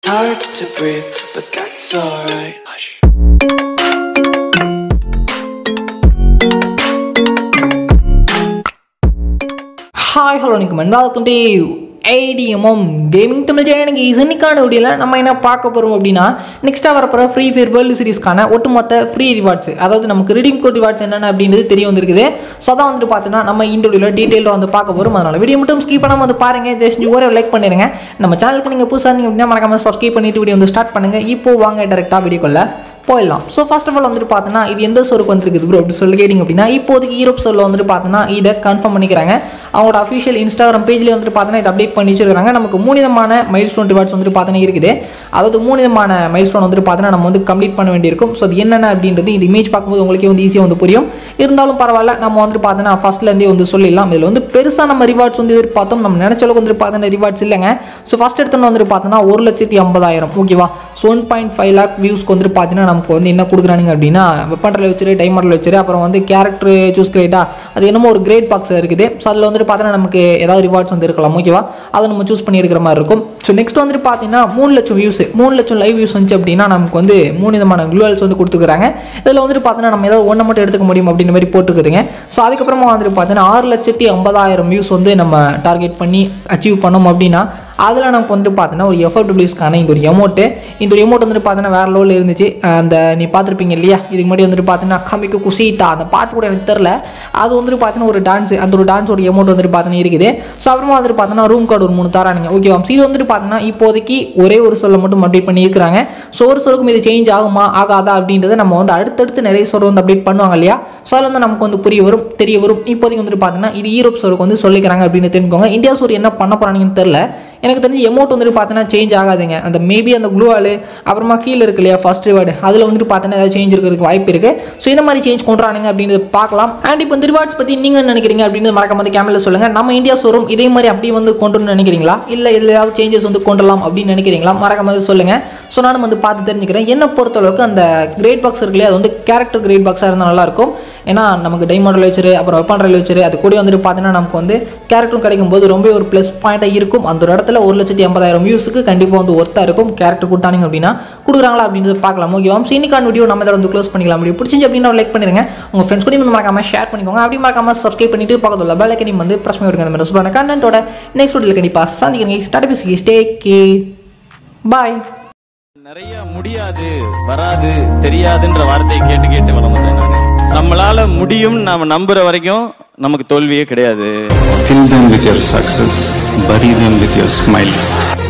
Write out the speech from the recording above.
Hard to breathe, but that's alright. Hush. Hi hello வணக்கம் and welcome to ITMM gaming Tamil சேனலுக்கு இன்னைக்கான வீடியோவில் நம்ம என்ன பார்க்க போகிறோம் அப்படின்னா நெக்ஸ்ட்டாக வரப்போகிற ஃப்ரீ ஃபயர் வேர்ல்டு சீரிஸ்க்கான ஒட்டுமொத்த ஃப்ரீ ரிவார்ட்ஸ் அதாவது நமக்கு ரிடீம் கோட் ரிவார்ட்ஸ் என்னென்ன அப்படின்றது தெரிய வந்திருக்குது ஸோ அதான் வந்துட்டு பார்த்தீங்கன்னா நம்ம இந்த வீடியோவில் டீட்டெயிலாக வந்து பார்க்க போகிறோம் அதனால் வீடியோ மட்டும் ஸ்கிப் பண்ணாமல் வந்து பாருங்கள் ஜஸ்ட் ஒரே லைக் பண்ணிடுங்க நம்ம சேனலுக்கு நீங்கள் புதுசாக இருந்தீங்க அப்படின்னா மறக்காம சப்ஸ்கிரைப் பண்ணிட்டு வீடியோ வந்து ஸ்டார்ட் பண்ணுங்கள் இப்போ வாங்க டேரெக்டாக வீடியோக்குள்ள போயிடலாம் ஸோ ஃபர்ஸ்ட் ஆஃப் ஆல் வந்துட்டு பார்த்தோன்னா இது எந்த சோருக்கு வந்திருக்குது ப்ரோ அப்படி சொல்லி கேட்டிங்க அப்படின்னா இப்போதைக்கு யூரோப் சோரில் வந்துட்டு பார்த்தோன்னா இதை கன்ஃபார்ம் பண்ணிக்கிறாங்க அவங்களோட அஃபிஷியல் இன்ஸ்டாகிராம் பேஜ்லேயே வந்துட்டு பார்த்தோன்னா இதை அப்டேட் பண்ணி வச்சிருக்காங்க நமக்கு மூணு விதமான மைல் ஸ்டோன் ரிவார்ட்ஸ் வந்துட்டு பார்த்தோன்னா இருக்குது அதாவது மூணு விதமான மைல் ஸ்டோன் வந்துட்டு பார்த்தோன்னா நம்ம வந்து கம்ப்ளீட் பண்ண வேண்டியிருக்கும் ஸோ அது என்னென்ன அப்படின்றது இந்த இமேஜ் பார்க்கும்போது உங்களுக்கே வந்து ஈஸியாக வந்து புரியும் இருந்தாலும் பரவாயில்ல நம்ம வந்துட்டு பார்த்தோன்னா ஃபஸ்ட்லேருந்தே வந்து சொல்லிடலாம் இதில் வந்து பெருசாக நம்ம ரிவார்ட்ஸ் வந்து எதிர்பார்த்தோம் நம்ம நினச்ச அளவுக்கு வந்துட்டு பார்த்தோன்னா ரிவார்ட்ஸ் இல்லைங்க ஸோ ஃபஸ்ட் எடுத்தோன்னு வந்துட்டு பார்த்தோன்னா ஒரு லட்சத்தி ஐம்பதாயிரம் ஓகேவா so one point five lakh வியூஸ்க்கு வந்துட்டு பார்த்தீங்கன்னா நமக்கு வந்து என்ன கொடுக்குறானுங்க அப்படின்னா வெப்பன்றில் வச்சுரு டைமரில் வச்சுரு அப்புறம் வந்து கேரக்டர் சூஸ் கிரேட்டா அது என்னமோ ஒரு கிரேட் பாக்ஸ் இருக்குது ஸோ அதில் வந்துட்டு பார்த்தீங்கன்னா நமக்கு ஏதாவது ரிவார்ட்ஸ் வந்து இருக்கலாம் ஓகேவா அதை நம்ம சூஸ் பண்ணி எடுக்கிற மாதிரி இருக்கும் ஸோ நெக்ஸ்ட் வந்துட்டு பார்த்தீங்கன்னா மூணு லட்சம் வியூஸ் மூணு லட்சம் லைவ் வியூஸ் வந்துச்சு அப்படின்னா நமக்கு வந்து மூணு விதமான குளூவல்ஸ் வந்து கொடுத்துக்கிறாங்க இதில் வந்துட்டு பார்த்தீங்கன்னா நம்ம ஏதாவது ஒன்றை மட்டும் எடுத்துக்க முடியும் அப்படின்ற மாதிரி போட்டுருக்குதுங்க ஸோ அதுக்கப்புறமா வந்துட்டு பார்த்தீங்கன்னா ஆறு லட்சத்தி ஐம்பதாயிரம் வியூஸ் வந்து நம்ம டார்கெட் பண்ணி அச்சீவ் பண்ணோம் அப்படின்னா அதில் நமக்கு வந்துட்டு பார்த்தீங்கன்னா ஒரு எஃப்டபிள்யூஸ்க்கான இந்த ஒரு எமௌண்ட்டு இந்த ஒரு எமௌண்ட் வந்துட்டு பார்த்தீங்கன்னா வேறு லெவலில் இருந்துச்சு அந்த நீ பார்த்துருப்பீங்க இல்லையா இதுக்கு முன்னாடி வந்துட்டு பார்த்தீங்கன்னா கமிக்கு குசித்தா அந்த பாட்டு கூட எனக்கு தெரில அது வந்துட்டு பார்த்தீங்கன்னா ஒரு டான்ஸ் அந்த ஒரு டான்ஸோட எமௌண்ட் வந்துட்டு பார்த்தீங்கன்னா இருக்குது ஸோ அப்புறமா வந்துட்டு பார்த்தீங்கன்னா ரூம் கார்டு ஒரு மூணு தரானுங்க ஓகேவா இது வந்துட்டு பார்த்தீங்கன்னா இப்போதைக்கு ஒரே ஒரு சொல்ல மட்டும் அப்டேட் பண்ணியிருக்கிறாங்க ஸோ ஒரு சொல்லுக்கும் இது சேஞ்ச் ஆகுமா ஆகாதா அப்படின்றத நம்ம வந்து அடுத்தடுத்து நிறைய சொல் வந்து அப்டேட் பண்ணுவாங்க இல்லையா ஸோ அதில் வந்து நமக்கு வந்து புரிய வரும் தெரிய வரும் இப்போதைக்கு வந்துட்டு பார்த்தீங்கன்னா இது யூரோப் சோருக்கு வந்து சொல்லிக்கிறாங்க அப்படின்னு தெரிஞ்சுக்கோங்க இந்தியா சோர் என்ன பண்ண போகிறாங்கன்னு தெரில எனக்கு தெரிஞ்சு எமௌண்ட் வந்துட்டு பார்த்தீங்கன்னா சேஞ்ச் ஆகாதுங்க அந்த மேபி அந்த க்ளூவால் அப்புறமா கீழே இருக்கு இல்லையா ஃபர்ஸ்ட் ரிவார்டு அதில் வந்துட்டு பார்த்தீங்கன்னா ஏதாவது சேஞ்ச் இருக்கிறதுக்கு வாய்ப்பு இருக்குது ஸோ இந்த மாதிரி சேஞ்ச் கொண்டுறானுங்க அப்படின்றது பார்க்கலாம் அண்ட் இப்போ இந்த ரிவார்ட்ஸ் பற்றி நீங்கள் என்ன நினைக்கிறீங்க அப்படின்னு மறக்காம வந்து கேமரா சொல்லுங்கள் நம்ம இந்தியா ஷோரூம் இதே மாதிரி அப்படியே வந்து கொண்டு வரணும்னு நினைக்கிறீங்களா இல்லை இதில் ஏதாவது சேஞ்சஸ் வந்து கொண்டுலாம் அப்படின்னு நினைக்கிறீங்களா மறக்காம வந்து சொல்லுங்கள் ஸோ நானும் வந்து பார்த்து தெரிஞ்சுக்கிறேன் என்னை பொறுத்தளவுக்கு அந்த கிரேட் பாக்ஸ் இருக்கு இல்லையா அது வந்து கேரக்டர் கிரேட் பாக்ஸாக இருந்தால் நல்லாயிருக்கும் ஏன்னா நமக்கு டைமண்டில் வச்சிரு அப்புறம் வெப்பன் ரயில் வச்சிரு அது கூட வந்துட்டு பார்த்தீங்கன்னா நமக்கு வந்து கேரக்டரும் கிடைக்கும் போது ரொம்ப ஒரு ப்ளஸ் பாயிண்ட்டாக இருக்கும் அந்த ஒரு இடத்துல ஒரு லட்சத்தி ஐம்பதாயிரம் வியூஸுக்கு கண்டிப்பாக வந்து ஒர்த்தாக இருக்கும் கேரக்டர் கொடுத்தானுங்க அப்படின்னா கொடுக்குறாங்களா அப்படின்றது பார்க்கலாம் ஓகேவா ஸோ இன்னைக்கான வீடியோ நம்ம இதில் வந்து க்ளோஸ் பண்ணிக்கலாம் முடியும் பிடிச்சிருந்து அப்படின்னா லைக் பண்ணிருங்க உங்கள் ஃப்ரெண்ட்ஸ் கூட மறக்காம ஷேர் பண்ணிக்கோங்க அப்படி மறக்காம சப்ஸ்கிரைப் பண்ணிட்டு பக்கத்தில் உள்ள பெல் ஐக்கனையும் வந்து ப்ரெஸ் பண்ணி விடுங்க அந்த மாதிரி சூப்பரான கண்டென்ட்டோட நெக்ஸ்ட் வீடியோவில் கண்டிப்பாக சந்திக்கிறீங்க ஸ்டார்ட் பேசி ஸ்டே கே பாய் நிறைய முடியாது வராது தெரியாதுன்ற வார்த்தையை கேட்டு கேட்டு வளர்ந்தேன் நானு நம்மளால முடியும் நாம நம்புற வரைக்கும் நமக்கு தோல்வியே கிடையாது Kill them with your success, bury them with your smile.